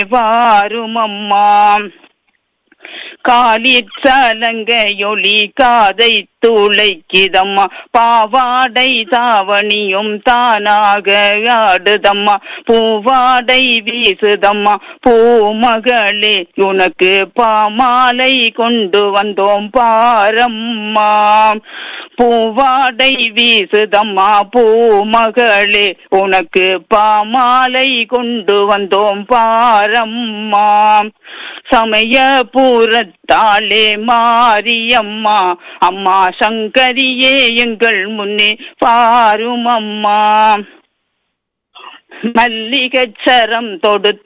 வாரும் அம்மா காலிச்சலங்கையொளி காதை துளைக்கிதம்மா பாவாடை தாவணியும் தானாக ஆடுதம்மா பூவாடை வீசுதம்மா பூமகளே உனக்கு பாமாலை கொண்டு வந்தோம் பாரம்மா பூவாடை வீசுதம்மா பூமகளே உனக்கு பாமாலை கொண்டு வந்தோம் பாரம்மா சமயபுரத்தாளே மாரியம்மா அம்மா சங்கரியே எங்கள் முன்னே பாரும் அம்மா மல்லிகச்சரம் தொடுத்து